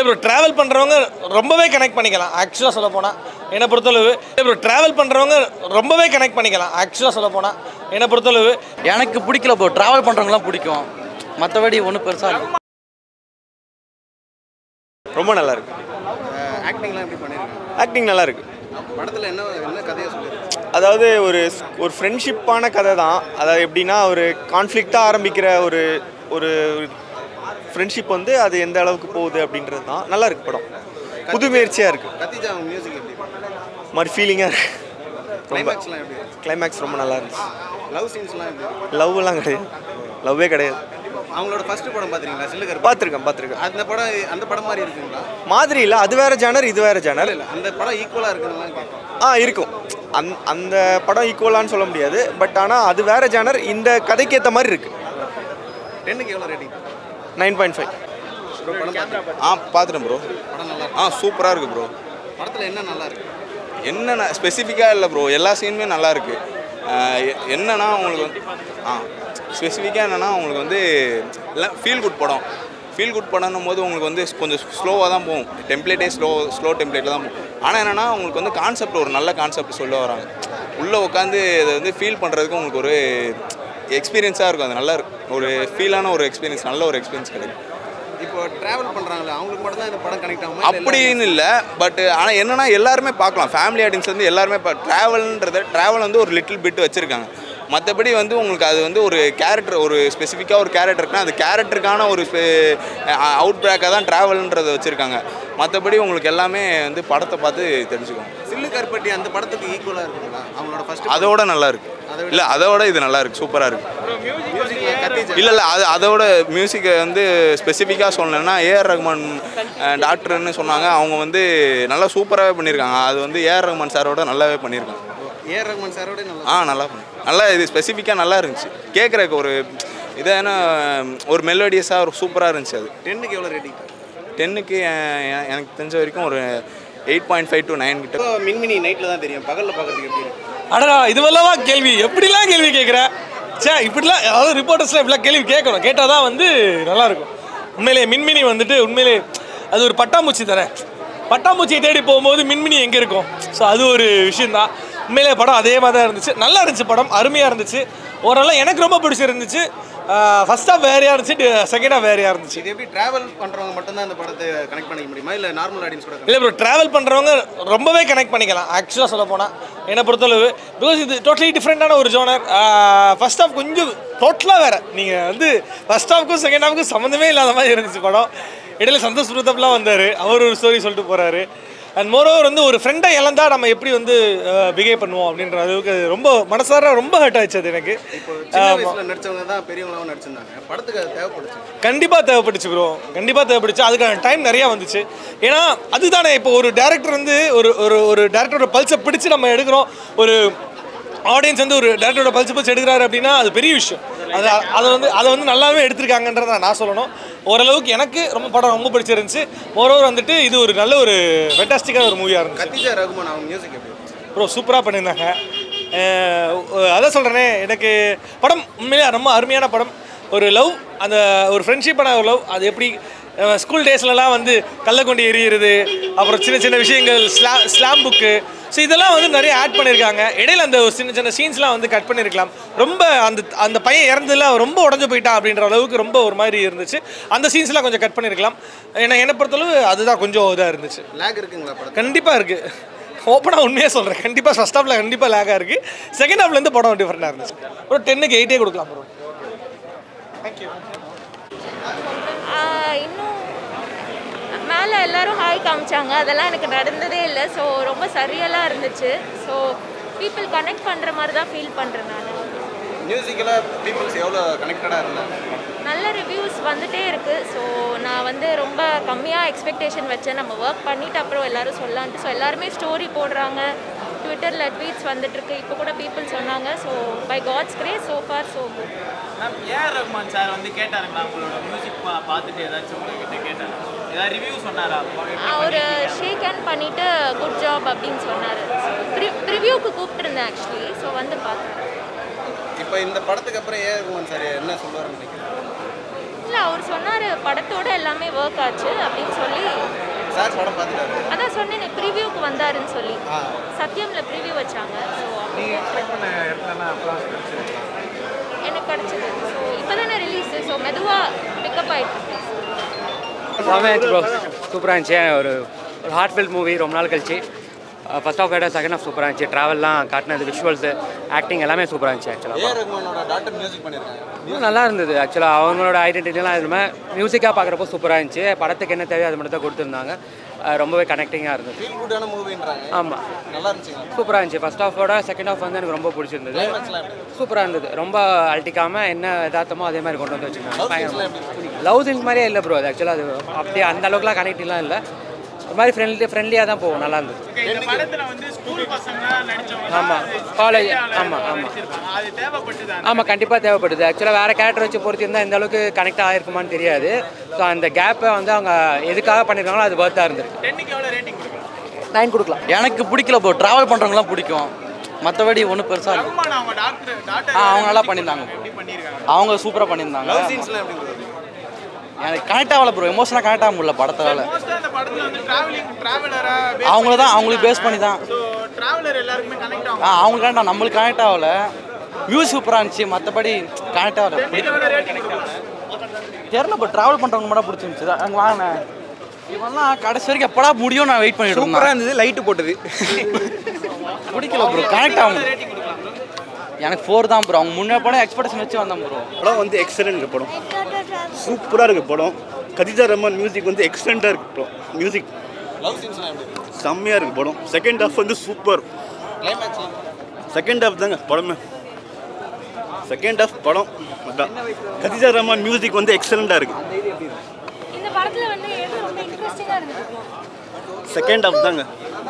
Bro travel பண்ணுறவங்க ரொம்பவே connect பண்ணிக்கலாம் ஆக்சுவலாக சொல்ல போனால் என்னை பொறுத்தளவு ப்ரோ ட்ராவல் பண்ணுறவங்க ரொம்பவே கனெக்ட் பண்ணிக்கலாம் ஆக்சுவலாக சொல்ல போனால் என்னை பொறுத்தளவு எனக்கு பிடிக்கல ப்ரோ ட்ராவல் பண்ணுறவங்களாம் பிடிக்கும் மற்றபடி ஒன்றும் பெருசாக இல்லை ரொம்ப நல்லா இருக்கு ஆக்டிங்லாம் எப்படி பண்ணியிருக்காங்க ஆக்டிங் நல்லா இருக்கு படத்தில் என்ன என்ன கதையை சொல்லியிருக்காங்க அதாவது ஒரு ஒரு ஃப்ரெண்ட்ஷிப்பான கதை தான் அதாவது எப்படின்னா ஒரு கான்ஃப்ளிக்டாக ஆரம்பிக்கிற ஒரு ஒரு ஃப்ரெண்ட்ஷிப் வந்து அது எந்த அளவுக்கு போகுது அப்படின்றது தான் நல்லா இருக்கு படம் புது முயற்சியாக இருக்கு கத்திஜா அவங்க மியூசிக் எப்படி மாதிரி ஃபீலிங்காக இருக்கு ரொம்ப கிளைமேக்ஸ்லாம் எப்படி இருக்கு? கிளைமேக்ஸ் ரொம்ப நல்லா இருந்துச்சு லவ் சீன்ஸ்லாம் எப்படி இருக்கு? லவ்லாம் கிடையாது லவ்வே கிடையாது அவங்களோட ஃபர்ஸ்ட் படம் பார்த்துருக்கீங்களா சில்லுகர் பார்த்துருக்கேன் பார்த்துருக்கேன் அந்த படம் அந்த படம் மாதிரி இருக்குங்களா மாதிரி இல்லை அது வேற ஜானர் இது வேற ஜானர் இல்லை அந்த படம் ஈக்குவலாக இருக்குன்னு கேட்குறேன் ஆ இருக்கும் அந் அந்த படம் ஈக்குவலான்னு சொல்ல முடியாது பட் ஆனால் அது வேற ஜானர் இந்த கதைக்கு ஏற்ற மாதிரி இருக்கு டென்னுக்கு எவ்வளோ rating nine point five bro படம் பார்த்தீங்களா? ஆ பார்த்துட்டேன் ப்ரோ படம் நல்லா ஆ சூப்பராக இருக்குது ப்ரோ இருக்கு படத்தில் என்ன நல்லா இருக்கு என்னென்ன ஸ்பெசிஃபிக்காக இல்லை ப்ரோ எல்லா சீனுமே நல்லா இருக்கு ஆஹ் எ- என்னன்னா உங்களுக்கு வந்து ஆ ஸ்பெசிஃபிக்காக என்னன்னா உங்களுக்கு வந்து எல்லாம் ஃபீல் குட் படம் ஃபீல் குட் படம்னும் போது உங்களுக்கு வந்து கொஞ்சம் ஸ்லோவாக தான் போகும் டெம்ப்ளேட்டே ஸ்லோ ஸ்லோ டெம்ப்ளேட்டில் தான் போகும் ஆனால் என்னென்னா உங்களுக்கு வந்து கான்செப்ட் ஒரு நல்ல கான்செப்ட் சொல்ல வராங்க உள்ளே உட்காந்து இதை வந்து ஃபீல் பண்ணுறதுக்கு உங்களுக்கு ஒரு எக்ஸ்பீரியன்ஸாக இருக்கும் அது நல்லா இருக்கும் ஒரு ஃபீலான ஒரு எக்ஸ்பீரியன்ஸ் நல்ல ஒரு எக்ஸ்பீரியன்ஸ் கிடைக்கும் இப்போ ட்ராவல் பண்ணுறாங்களே அவங்களுக்கு மட்டும் தான் இந்த படம் கனெக்ட் ஆகுமா இல்ல அப்படின்னு இல்லை பட் ஆனால் என்னன்னா எல்லாருமே பார்க்கலாம் ஃபேமிலி ஆடியன்ஸ் வந்து எல்லாருமே இப்போ ட்ராவல்ன்றத ட்ராவல் வந்து ஒரு லிட்டில் பிட் வச்சுருக்காங்க மற்றபடி வந்து உங்களுக்கு அது வந்து ஒரு கேரக்டர் ஒரு ஸ்பெசிஃபிக்காக ஒரு கேரக்டருக்குனா அது கேரக்டருக்கான ஒரு அவுட் பிரேக்காக தான் ட்ராவல்ன்றதை வச்சுருக்காங்க மற்றபடி உங்களுக்கு எல்லாமே வந்து படத்தை பார்த்து தெரிஞ்சுக்கோங்க சில்லு கருப்பட்டி அந்த படத்துக்கு ஈக்குவலாக இருக்குங்களா அவங்களோட ஃபர்ஸ்ட் அதோட நல்லா இருக்கு இல்லை அதோட இது நல்லா இருக்கு சூப்பராக இருக்கு மியூசிக்கில் கத்திஜா இல்லை இல்லை அது அதோட மியூசிக்கை வந்து ஸ்பெசிஃபிக்காக சொல்லணும்னா ஏஆர் ரஹ்மான் அஹ், டாக்டர்னு சொன்னாங்க அவங்க வந்து நல்லா சூப்பராகவே பண்ணியிருக்காங்க அது வந்து ஏஆர் ரஹ்மான் சாரோட நல்லாவே பண்ணியிருக்காங்க ஏஆர் ரஹ்மான் சாரோட நல்லா ஆ நல்லா பண்ணி நல்லா இது ஸ்பெசிஃபிக்காக நல்லா இருந்துச்சு கேட்குறக்கு ஒரு இதான ஒரு மெலோடியஸாக ஒரு சூப்பராக இருந்துச்சு அது டென்னுக்கு எவ்வளோ ரேட்டிங் டென்னுக்கு எனக்கு தெரிஞ்ச வரைக்கும் ஒரு eight point five to nine கிட்ட இப்போ மின்மினி நைட்டில் தான் தெரியும் பகலில் பார்க்கறதுக்கு எப்படி இருக்கு அடடா இதுவல்லவா கேள்வி எப்படிலாம் கேள்வி கேட்குற சே இப்படிலாம் அதாவது ரிப்போர்ட்டர்ஸ்லாம் இப்படிலாம் கேள்வி கேட்கணும் கேட்டால் தான் வந்து நல்லாயிருக்கும் உண்மையிலே மின்மினி வந்துட்டு உண்மையிலே அது ஒரு பட்டாம்பூச்சி தானே பட்டாம்பூச்சியை தேடி போகும்போது மின்மினி எங்கே இருக்கும் ஸோ அது ஒரு விஷயந்தான் உண்மையிலே படம் அதே மாதிரி தான் இருந்துச்சு நல்லா இருந்துச்சு படம் அருமையாக இருந்துச்சு ஓரளவு எனக்கு ரொம்ப பிடிச்சிருந்துச்சு ஃபர்ஸ்ட் ஹாஃப் வேறையாக இருந்துச்சு செகண்ட் ஹாஃப் வேறையாக இருந்துச்சு இது எப்படி டிராவல் பண்றவங்க மட்டும் தான் இந்த படத்தை கனெக்ட் பண்ணிக்க முடியுமா இல்ல நார்மல் ஆடியன்ஸ் கூட இல்லை ப்ரோ ட்ராவல் பண்ணுறவங்க ரொம்பவே கனெக்ட் பண்ணிக்கலாம் ஆக்சுவலாக சொல்ல போனால் என்னை பொறுத்தளவு பிகாஸ் இது டோட்டலி டிஃப்ரெண்ட்டான ஒரு ஜோனர் ஃபர்ஸ்ட் ஹாஃப் கொஞ்சம் டோட்டலாக வேறு நீங்கள் வந்து ஃபர்ஸ்ட் ஹாஃப்க்கும் செகண்ட் ஹாஃப்க்கும் சம்மந்தமே இல்லாத மாதிரி இருந்துச்சு படம் இடையில சந்தோஷ் பிரதாப்லாம் வந்தார் அவர் ஒரு ஸ்டோரி சொல்லிட்டு போகிறாரு அண்ட் மோரோவர் வந்து ஒரு ஃப்ரெண்டை இழந்தா நம்ம எப்படி வந்து பிஹேவ் பண்ணுவோம் அப்படின்ற அளவுக்கு அது ரொம்ப மனசார ரொம்ப ஹர்ட் ஆச்சு அது எனக்கு இப்போ சின்ன வயசுல நடிச்சவங்க தான் பெரியவங்களாவும் நடிச்சிருந்தாங்க படத்துக்கு அது தேவைப்படுச்சு கண்டிப்பாக தேவைப்பட்டுச்சு ப்ரோ கண்டிப்பாக தேவைப்பட்டுச்சு அதுக்கான டைம் நிறையா வந்துச்சு ஏன்னா அதுதானே இப்போ ஒரு டேரக்டர் வந்து ஒரு ஒரு ஒரு டேரக்டரோட பல்ஸை பிடிச்சு நம்ம எடுக்கிறோம் ஒரு ஆடியன்ஸ் வந்து ஒரு டேரக்டரோட பல்ஸ் பிடிச்சி எடுக்கிறாரு அப்படின்னா அது பெரிய விஷயம் அது அதை வந்து அதை வந்து நல்லாவே எடுத்திருக்காங்கன்றத நான் சொல்லணும் ஓரளவுக்கு எனக்கு ரொம்ப படம் ரொம்ப பிடிச்சிருந்துச்சு ஓரளவு வந்துட்டு இது ஒரு நல்ல ஒரு ஃபென்டாஸ்டிக்கான ஒரு மூவியாக இருந்துச்சு கத்திஜா ரகுமான் அவங்க மியூசிக் எப்படி ப்ரோ சூப்பராக பண்ணியிருந்தாங்க அஹ் அதான் சொல்கிறேனே எனக்கு படம் உண்மையிலே ரொம்ப அருமையான படம் ஒரு லவ் அந்த ஒரு ஃப்ரெண்ட்ஷிப்பான ஒரு லவ் அது எப்படி ஸ்கூல் டேஸ்லலாம் வந்து கள்ளக்கொண்டி எறிகிறது அப்புறம் சின்ன சின்ன விஷயங்கள் ஸ்லா ஸ்லாம் புக்கு ஸோ இதெல்லாம் வந்து நிறைய ஆட் பண்ணியிருக்காங்க இடையில அந்த ஒரு சின்ன சின்ன சீன்ஸ்லாம் வந்து கட் பண்ணியிருக்கலாம் ரொம்ப அந்த அந்த பையன் இறந்ததுல அவன் ரொம்ப உடஞ்சு போயிட்டான் அப்படின்ற அளவுக்கு ரொம்ப ஒரு மாதிரி இருந்துச்சு அந்த சீன்ஸ்லாம் கொஞ்சம் கட் பண்ணியிருக்கலாம் ஏன்னா என்னை பொறுத்தளவு அதுதான் கொஞ்சம் இதாக இருந்துச்சு லேக் இருக்குங்களா படத்துல கண்டிப்பாக இருக்குது ஓப்பனாக உண்மையாக சொல்கிறேன் கண்டிப்பாக ஃபஸ்ட் ஹாஃபில் கண்டிப்பாக லேக்காக இருக்குது செகண்ட் ஹாஃப்லேருந்து படம் டிஃப்ரெண்ட்டாக இருந்துச்சு ப்ரோ டென்னுக்கு எயிட்டே கொடுக்கலாம் ப்ரோ ஆஹ் இன்னும் மேலே எல்லாரும் ஹாய் காமிச்சாங்க அதெல்லாம் எனக்கு நடந்ததே இல்லை ஸோ ரொம்ப சரியலாக இருந்துச்சு ஸோ பீப்புள் கனெக்ட் பண்ணுற மாதிரி தான் ஃபீல் பண்ணுறேன் நான் மியூசிக்கலாக பீப்புள்ஸ் எவ்வளோ கனெக்டடாக இருந்தாங்க நல்ல ரிவ்யூஸ் வந்துட்டே இருக்குது ஸோ நான் வந்து ரொம்ப கம்மியாக எக்ஸ்பெக்டேஷன் வச்சேன் நம்ம ஒர்க் பண்ணிவிட்டு அப்புறம் எல்லாரும் சொல்லலான்ட்டு ஸோ எல்லாருமே ஸ்டோரி போடுறாங்க ட்விட்டரில் ட்வீட்ஸ் வந்துட்டுருக்கு இப்போ கூட பீப்புள் சொன்னாங்க so by God's grace so far so good ma'am AR Rahman sir வந்து கேட்டாருங்களா உங்களோட மியூசிக் பா பார்த்துட்டு ஏதாச்சும் உங்ககிட்ட கேட்டாரு ஏதாவது ரிவ்யூ சொன்னாரா அவர் ஷேக் ஹேண்ட் பண்ணிவிட்டு குட் ஜாப் அப்படின்னு சொன்னார் ரிவ்யூக்கு கூப்பிட்டுருந்தேன் ஆக்சுவலி ஸோ வந்து பார்த்தேன் இப்போ இந்த படத்துக்கு அப்புறம் ஏ ரகுமான் சார் என்ன சொல்லுவாருன்னு நினைக்கிறேன் இல்லை அவர் சொன்னார் படத்தோட எல்லாமே ஒர்க் ஆச்சு அப்படின்னு சொல்லி சார் படம் பார்த்துட்டாரு அதான் சொன்னேன் ப்ரிவியூக்கு வந்தாருன்னு சொல்லி சத்யம்ல ப்ரிவியூ வச்சாங்க ஸோ நீங்கள் எக்ஸ்பெக்ட் பண்ண இடத்துலலாம் அப்ளாஸ் கிடைச்சிருக்கா எனக்கு கிடச்சிது ஸோ இப்போ தானே ரிலீஸு ஸோ மெதுவாக பிக்கப் ஆகிட்டு இருக்கு செம்மையாக இருந்துச்சு ப்ரோ சூப்பராக இருந்துச்சு ஒரு ஒரு ஹார்ட் ஃபில் மூவி ரொம்ப நாள் கழிச்சு ஃபர்ஸ்ட் ஆஃப் விட செகண்ட் ஆஃப் சூப்பராக இருந்துச்சு ட்ராவல்லாம் காட்டினது விஷுவல்ஸு ஆக்டிங் எல்லாமே சூப்பராக இருந்துச்சு ஏ ஆக்சுவலாக ரகுமானோட டாக்டர் மியூசிக் பண்ணியிருக்காங்க இன்னும் நல்லா இருந்தது ஆக்சுவலாக அவங்களோட ஐடென்டிட்டிலாம் இதுமாதிரி மியூசிக்காக பார்க்குறப்போ சூப்பராக இருந்துச்சு படத்துக்கு என்ன தேவையோ அது மட்டும் தான் கொடுத்துருந்தாங்க அஹ் ரொம்பவே கனெக்டிங்காக இருந்தது ஃபீல் குட்டான மூவின்றாங்க ஆமாம் நல்லா இருந்துச்சுங்க சூப்பராக இருந்துச்சு ஃபர்ஸ்ட் ஆஃபோட செகண்ட் ஆஃப் வந்து எனக்கு ரொம்ப பிடிச்சிருந்தது சூப்பராக இருந்தது ரொம்ப அல்ட்டிக்காமல் என்ன யதார்த்தமோ அதே மாதிரி கொண்டு வந்து வச்சுருந்தாங்க லவ் சீன்ஸ் மாதிரியே இல்லை ப்ரோ அது ஆக்சுவலாக அது அப்படியே அந்த அளவுக்குலாம் கனெக்டிங்லாம் இல்லை ஒரு மாதிரி ஃப்ரெண்ட்லி ஃப்ரெண்ட்லியாக தான் போகும் நல்லா இருந்தது இந்த படத்துல வந்து ஸ்கூல் பசங்க நடிச்சவங்க ஆமா. தான் College. பெரிய ஆமா, அளவுல ஆமா. நடிச்சிருப்பாங்க. அது தேவைப்பட்டுது ஆமாம் கண்டிப்பாக தேவைப்படுது ஆக்சுவலாக வேறு கேரக்டர் வச்சு பொறுத்திருந்தால் இந்த அளவுக்கு கனெக்ட் ஆகிருக்குமான்னு தெரியாது ஸோ அந்த கேப்பை வந்து அவங்க எதுக்காக பண்ணியிருக்காங்களோ அது பர்த்தாக இருந்திருக்கு டென்னுக்கு எவ்வளோ ரேட்டிங் கொடுக்கலாம் நைன் கொடுக்கலாம் எனக்கு பிடிக்கல ப்ரோ ட்ராவல் பண்ணுறவங்களாம் பிடிக்கும் மற்றபடி ஒன்றும் பெருசாக இல்லை ரகுமான் அவங்க டாக்டர் டாக்டர் ஆ அவங்க நல்லா பண்ணியிருந்தாங்க bro. எப்படி பண்ணியிருக்காங்க அவங்க சூப்பராக பண்ணியிருந்தாங்க சீன்ஸ்லாம் எப்படி இருந்தது எனக்கு கனெக்ட் ஆகல ப்ரோ எமோஷனாக கனெக்ட் ஆக முடியல படத்தால் மோஸ்ட்டாக அந்த படத்துல வந்து டிராவலிங் டிராவலரா அவங்கள தான் அவங்களுக்கு பேஸ் பண்ணி தான் ஸோ டிராவலர் எல்லாருக்குமே கனெக்ட் ஆகும் ஆ அவங்களுக்கு கனெக்ட் நம்மளுக்கு கனெக்ட் ஆகல மியூசிக் சூப்பராக இருந்துச்சு மற்றபடி கனெக்ட் ஆகல எவ்வளோ ரேட்டிங் கொடுக்கலாம் தெரியல இப்போ ட்ராவல் பண்ணுறவங்க மட்டும் பிடிச்சிருந்துச்சு அங்கே வாங்கினேன் இவன்லாம் கடைசி வரைக்கும் எப்படா முடியும் நான் வெயிட் பண்ணிட்டு சூப்பராக இருந்தேன் இருந்தது லைட்டு போட்டது பிடிக்கல ப்ரோ கனெக்ட் ஆகும் எனக்கு ஃபோர் தான் ப்ரோ அவங்க முன்னே படம் எக்ஸ்பெக்டேஷன் வச்சு வந்தேன் ப்ரோ படம் வந்து எக்ஸலண்ட் படம் சூப்பராக இருக்கு படம் கதிஜா ரஹ்மான் மியூசிக் வந்து எக்ஸலண்ட்டாக இருக்கு படம் மியூசிக் லவ் சீன்ஸ்லாம் எப்படி இருக்கு செம்மையாக இருக்கு படம் செகண்ட் ஹாஃப் வந்து சூப்பர் கிளைமேக்ஸ்லாம் செகண்ட் ஹாஃப் தாங்க படமே செகண்ட் ஹாஃப் படம் அதான் கதிஜா ரஹ்மான் மியூசிக் வந்து எக்ஸலண்ட்டாக இருக்கு இந்த படத்தில் வந்து எது ரொம்ப இன்ட்ரெஸ்டிங்காக இருந்தது செகண்ட் ஹாஃப் தாங்க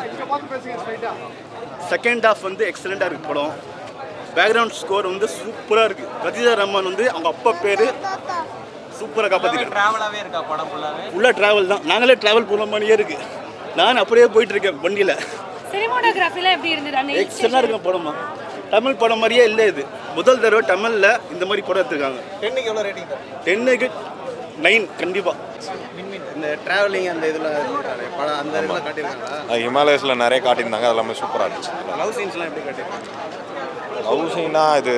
செகண்ட் ஹாஃப் வந்து எக்ஸலண்ட்டாக இருக்கு படம் பேக்ரவுண்ட் ஸ்கோர் வந்து சூப்பராக இருக்கு கதிஜா ரஹ்மான் வந்து அவங்க அப்பா பேர் சூப்பராக காப்பாற்றிருக்காங்க டிராவலாகவே இருக்கா படம் ஃபுல்லாகவே ஃபுல்லாக ட்ராவல் தான் நாங்களே ட்ராவல் போகிற மாதிரியே இருக்கு நான் அப்படியே போயிட்டு இருக்கேன் வண்டியில் சினிமோட்டோகிராஃபிலாம் எப்படி இருந்தது அந்த எக்ஸலாக இருக்கும் படமா தமிழ் படம் மாதிரியே இல்லை இது முதல் தடவை தமிழில் இந்த மாதிரி படம் எடுத்திருக்காங்க டென்னுக்கு எவ்வளோ ரேட்டிங் தரும் டென்னுக்கு நைன் கண்டிப்பாக இந்த டிராவலிங் அந்த இதில் படம் அந்த இதெல்லாம் காட்டியிருக்காங்களா ஹிமாலயஸில் நிறைய காட்டியிருந்தாங்க அது எல்லாமே சூப்பராக இருந்துச்சு லவ் சீன்ஸ்லாம் எப்படி காட்டியிருக்காங்க லவ் சீனா இது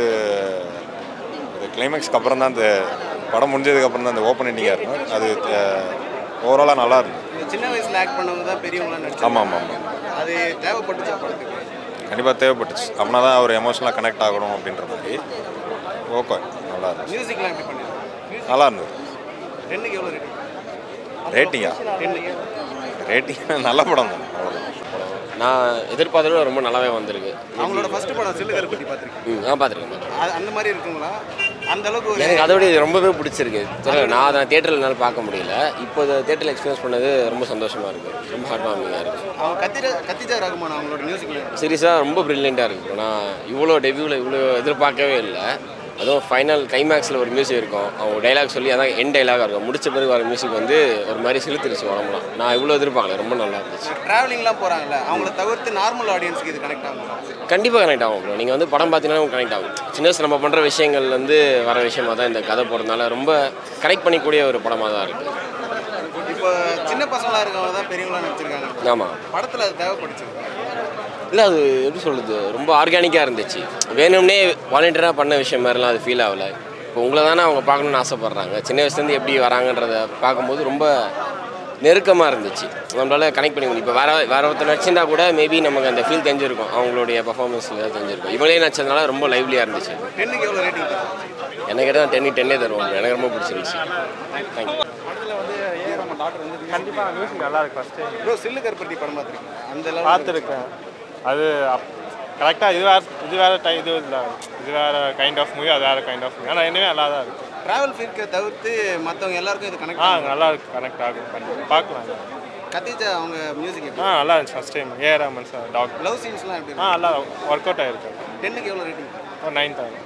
இது கிளைமேக்ஸ்க்கு அப்புறம் தான் இந்த படம் முடிஞ்சதுக்கு அப்புறம் தான் இந்த ஓப்பன் எண்டிங்காக இருக்கும் அது ஓவராலாக நல்லா இருந்தது இந்த சின்ன வயசில் ஆக்ட் பண்ணவங்க தான் பெரியவங்களாம் நடிச்சாங்க ஆமாம் ஆமாம் ஆமாம் அது தேவைப்பட்டுச்சா படத்துக்கு கண்டிப்பாக தேவைப்பட்டுச்சு அப்படின்னா தான் அவர் எமோஷனலாக கனெக்ட் ஆகணும் அப்படின்ற மாதிரி ஓகே நல்லா இருந்துச்சு மியூசிக்லாம் எப்படி பண்ணியிருக்காங்க நல்லா இருந்தது டென்னுக்கு எவ்வளோ ரேட்டிங் ரேட்டிங்கா டென்னுக்கு ரேட்டிங் நல்ல படம் தான் அவ்வளோதான் நான் எதிர்பார்த்தத ரொம்ப நல்லாவே வந்திருக்கு அவங்களோட ஃபர்ஸ்ட் படம் சில்லுகரை பற்றி பார்த்துருக்கீங்க ம் நான் பார்த்துருக்கேன் அது அந்த மாதிரி இருக்குங்களா அந்த அளவுக்கு ஒரு எனக்கு அதோட இது ரொம்பவே பிடிச்சிருக்கு தெரியல நான் அதை தேட்டரில் என்னால் பார்க்க முடியல இப்போ இதை தேட்டரில் எக்ஸ்பீரியன்ஸ் பண்ணது ரொம்ப சந்தோஷமாக இருக்குது ரொம்ப ஹார்ட் வார்மிங்காக இருக்குது அவங்க கத்திஜா கத்திஜா ரகுமான் அவங்களோட மியூசிக் சீரியஸாக ரொம்ப ப்ரில்லியண்ட்டாக இருக்குது நான் இவ்வளோ டெபியூவில் இவ்வளோ எதிர்பார்க்கவே இல்லை அதுவும் ஃபைனல் கிளைமேக்ஸில் ஒரு மியூசிக் இருக்கும் அவங்க டைலாக் சொல்லி அதான் என் டைலாகாக இருக்கும் முடிச்ச பிறகு வர மியூசிக் வந்து ஒரு மாதிரி சிலுத்துருச்சு உடம்புலாம் நான் இவ்வளோ எதிர்பார்க்கல ரொம்ப நல்லா இருந்துச்சு ட்ராவலிங்லாம் போகிறாங்கல்ல அவங்கள தவிர்த்து நார்மல் ஆடியன்ஸ்க்கு இது கனெக்ட் ஆகுங்களா கண்டிப்பாக கனெக்ட் ஆகும் ப்ரோ நீங்கள் வந்து படம் பார்த்தீங்கன்னா கனெக்ட் ஆகும் சின்ன வயசுல நம்ம பண்ணுற விஷயங்கள் வந்து வர விஷயமா தான் இந்த கதை போகிறதுனால ரொம்ப கனெக்ட் பண்ணிக்கூடிய ஒரு படமாக தான் இருக்குது இப்போ சின்ன பசங்களாக இருக்கவங்க தான் பெரியவங்களா நடிச்சிருக்காங்க ஆமாம் படத்தில் அது தேவைப்படுச்சு இல்லை அது எப்படி சொல்கிறது ரொம்ப ஆர்கானிக்காக இருந்துச்சு வேணும்னே வாலண்டியராக பண்ண விஷயம் மாதிரிலாம் அது ஃபீல் ஆகலை இப்போ உங்களை தானே அவங்க பார்க்கணுன்னு ஆசைப்பட்றாங்க சின்ன வயசுலேருந்து எப்படி வராங்கன்றத பார்க்கும்போது ரொம்ப நெருக்கமாக இருந்துச்சு நம்மளால கனெக்ட் பண்ணி முடியும் இப்போ வேற வேற ஒருத்தர் நடிச்சிருந்தா கூட மேபி நமக்கு அந்த ஃபீல் தெரிஞ்சிருக்கும் அவங்களுடைய பர்ஃபார்மன்ஸில் தெரிஞ்சிருக்கும் இவங்களே நடிச்சதுனால ரொம்ப லைவ்லியாக இருந்துச்சு டென்னுக்கு எவ்வளோ ரேட்டிங் எனக்கு கேட்டால் டென்னு டென்னே தருவோம் எனக்கு ரொம்ப பிடிச்சிருந்துச்சு தேங்க்யூ கண்டிப்பாக மியூசிக் நல்லா இருக்கு ஃபஸ்ட்டு ப்ரோ சில்லு கருப்பட்டி படம் பார்த்துருக்கீங்க அந்த level பார்த்துருக்கேன் அது கரெக்டாக இது வேறு இது வேறு டை இது இல்லை இது வேறு கைண்ட் ஆஃப் மூவி அது வேறு கைண்ட் ஆஃப் மூவி ஆனால் என்னவே நல்லா தான் இருக்கு ட்ராவல் ஃபீல்டை தவிர்த்து மற்றவங்க எல்லாருக்கும் இது கனெக்ட் ஆ ஆகும் நல்லா இருக்கு கனெக்ட் ஆகும் கண்டிப்பாக பார்க்கலாம் கத்திஜா அவங்க மியூசிக் ஆ எப்படி நல்லா இருந்துச்சு first time A Rahman sir talk love சீன்ஸ்லாம் எப்படி ஆ நல்லா ஒர்க் அவுட் ஆயிருக்கு டென்னுக்கு எவ்வளோ ரேட்டிங் ஒரு நைன் தரும்